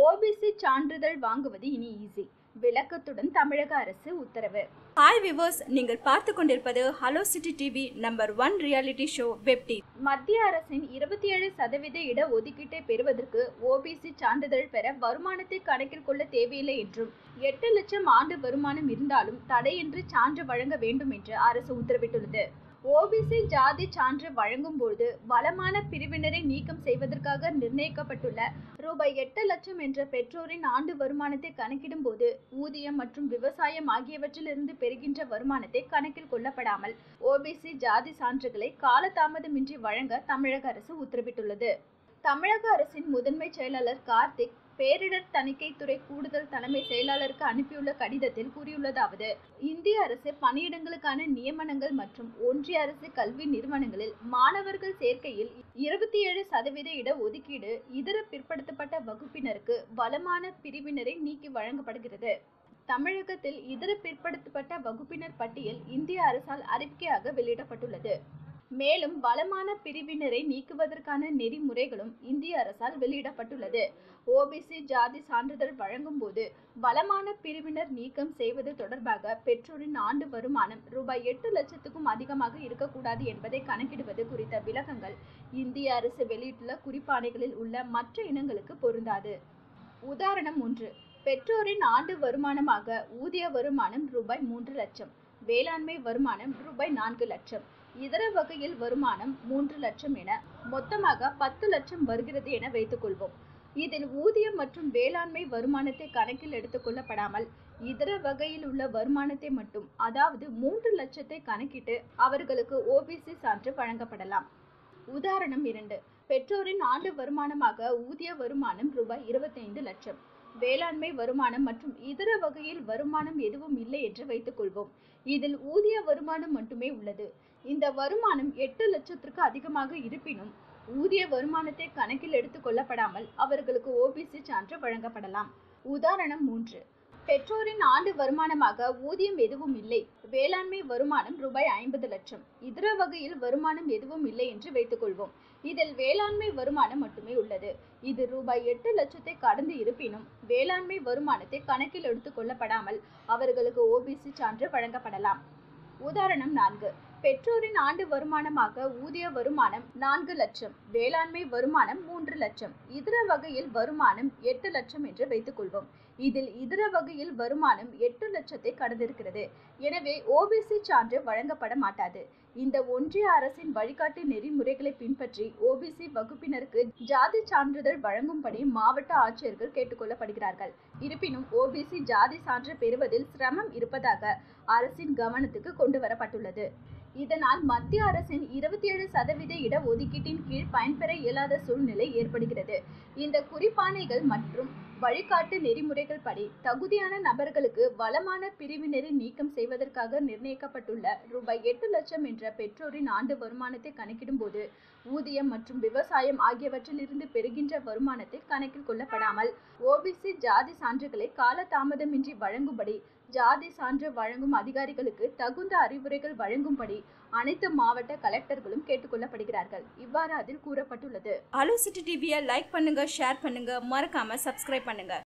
OBC சான்றிதழ் வாங்குவது இனி ஈஸி விளக்கத்துடன் தமிழக அரசு உத்தரவு ஹாய் விவர்ஸ் நீங்கள் பார்த்து கொண்டிருப்பது hello city TV number one reality show வெப் டி மத்திய அரசின் இருபத்தி ஏழு சதவீத இட ஒதுக்கீட்டை பெறுவதற்கு ஓபிசி சான்றிதழ் பெற வருமானத்தை கணக்கில் கொள்ள தேவையில்லை என்றும் எட்டு லட்சம் ஆண்டு வருமானம் இருந்தாலும் தடையின்றி சான்று வழங்க வேண்டும் என்று அரசு உத்தரவிட்டுள்ளது ஓபிசி ஜாதி சான்று வழங்கும் போது வளமான பிரிவினரை நீக்கம் செய்வதற்காக நிர்ணயிக்கப்பட்டுள்ள ரூபாய் எட்டு லட்சம் என்ற பெற்றோரின் ஆண்டு வருமானத்தை கணக்கிடும் போது ஊதியம் மற்றும் விவசாயம் ஆகியவற்றிலிருந்து பெறுகின்ற வருமானத்தை கணக்கில் கொள்ளப்படாமல் ஓபிசி ஜாதி சான்றுகளை காலதாமதமின்றி வழங்க தமிழக அரசு உத்தரவிட்டுள்ளது தமிழக அரசின் முதன்மை செயலாளர் கார்த்திக் பேரிடர் தணிக்கைத்துறை கூடுதல் தலைமை செயலாளருக்கு அனுப்பியுள்ள கடிதத்தில் கூறியுள்ளதாவது இந்திய அரசு பணியிடங்களுக்கான நியமனங்கள் மற்றும் ஒன்றிய அரசு கல்வி நிறுவனங்களில் மாணவர்கள் சேர்க்கையில் இருபத்தி ஏழு சதவீத இட ஒதுக்கீடு இதர பிற்படுத்தப்பட்ட வகுப்பினருக்கு வளமான பிரிவினரை நீக்கி வழங்கப்படுகிறது தமிழகத்தில் இதர பிற்படுத்தப்பட்ட வகுப்பினர் பட்டியல் இந்திய அரசால் அறிக்கையாக வெளியிடப்பட்டுள்ளது மேலும் வளமான பிரிவினரை நீக்குவதற்கான நெறிமுறைகளும் இந்திய அரசால் வெளியிடப்பட்டுள்ளது ஓபிசி ஜாதி சான்றிதழ் வழங்கும் போது வளமான பிரிவினர் நீக்கம் செய்வது தொடர்பாக பெற்றோரின் ஆண்டு வருமானம் ரூபாய் எட்டு லட்சத்துக்கும் அதிகமாக இருக்கக்கூடாது என்பதை கணக்கிடுவது குறித்த விளக்கங்கள் இந்திய அரசு வெளியிட்டுள்ள குறிப்பாணைகளில் உள்ள மற்ற இனங்களுக்கு பொருந்தாது உதாரணம் ஒன்று பெற்றோரின் ஆண்டு வருமானமாக ஊதிய வருமானம் ரூபாய் மூன்று லட்சம் வேளாண்மை வருமானம் ரூபாய் நான்கு லட்சம் இதர வகையில் வருமானம் மூன்று லட்சம் என மொத்தமாக பத்து லட்சம் வருகிறது என வைத்துக்கொள்வோம் இதில் ஊதியம் மற்றும் வேளாண்மை வருமானத்தை கணக்கில் எடுத்துக்கொள்ளப்படாமல் இதர வகையில் உள்ள வருமானத்தை மட்டும் அதாவது மூன்று லட்சத்தை கணக்கிட்டு அவர்களுக்கு ஓபிசி சான்று வழங்கப்படலாம் உதாரணம் இரண்டு பெற்றோரின் ஆண்டு வருமானமாக ஊதிய வருமானம் ரூபாய் இருபத்தைந்து லட்சம் வேளாண்மை வருமானம் மற்றும் இதர வகையில் வருமானம் எதுவும் இல்லை என்று வைத்துக்கொள்வோம் இதில் ஊதிய வருமானம் மட்டுமே உள்ளது இந்த வருமானம் எட்டு லட்சத்திற்கு அதிகமாக இருப்பினும் ஊதிய வருமானத்தை கணக்கில் எடுத்துக் கொள்ளப்படாமல் அவர்களுக்கு ஓபிசி சான்று வழங்கப்படலாம் உதாரணம் மூன்று பெற்றோரின் ஆண்டு வருமானமாக ஊதியம் எதுவும் இல்லை வேளாண்மை வருமானம் ரூபாய் ஐம்பது லட்சம் இதர வகையில் வருமானம் எதுவும் இல்லை என்று வைத்துக்கொள்வோம் இதில் வேளாண்மை வருமானம் மட்டுமே உள்ளது இது ரூபாய் எட்டு லட்சத்தை கடந்து இருப்பினும் வேளாண்மை வருமானத்தை கணக்கில் எடுத்துக் கொள்ளப்படாமல் அவர்களுக்கு ஓபிசி சான்று வழங்கப்படலாம் உதாரணம் நான்கு பெற்றோரின் ஆண்டு வருமானமாக ஊதிய வருமானம் நான்கு லட்சம் வேளாண்மை வருமானம் மூன்று லட்சம் இதர வகையில் வருமானம் எட்டு லட்சம் என்று வைத்துக்கொள்வோம் இதில் இதர வகையில் வருமானம் எட்டு லட்சத்தை கடந்திருக்கிறது எனவே ஓபிசி சான்று வழங்கப்பட மாட்டாது இந்த ஒன்றிய அரசின் வழிகாட்டு நெறிமுறைகளை பின்பற்றி ஓபிசி வகுப்பினருக்கு ஜாதி சான்றிதழ் வழங்கும்படி மாவட்ட ஆட்சியர்கள் கேட்டுக்கொள்ளப்படுகிறார்கள் இருப்பினும் ஓபிசி ஜாதி சான்று பெறுவதில் சிரமம் இருப்பதாக அரசின் கவனத்துக்கு கொண்டு வரப்பட்டுள்ளது இதனால் மத்திய அரசின் இருபத்தி ஏழு சதவீத இட ஒதுக்கீட்டின் கீழ் பயன்பெற இயலாத சூழ்நிலை ஏற்படுகிறது இந்த குறிப்பாணைகள் மற்றும் வழிகாட்டு நெறிமுறைகள் படி தகுதியான நபர்களுக்கு வளமான பிரிவினரை நீக்கம் செய்வதற்காக நிர்ணயிக்கப்பட்டுள்ள ரூபாய் எட்டு லட்சம் என்ற பெற்றோரின் ஆண்டு வருமானத்தை கணக்கிடும் போது ஊதியம் மற்றும் விவசாயம் ஆகியவற்றிலிருந்து பெறுகின்ற வருமானத்தை கணக்கில் கொள்ளப்படாமல் ஓபிசி ஜாதி சான்றுகளை காலதாமதமின்றி வழங்கும்படி ஜாதி சான்று வழங்கும் அதிகாரிகளுக்கு தகுந்த அறிவுரைகள் வழங்கும்படி அனைத்து மாவட்ட கலெக்டர்களும் கேட்டுக்கொள்ளப்படுகிறார்கள் இவ்வாறு அதில் கூறப்பட்டுள்ளது ஹலோ சிட்டி டிவியை லைக் பண்ணுங்க ஷேர் பண்ணுங்க மறக்காம சப்ஸ்கிரைப் பண்ணுங்க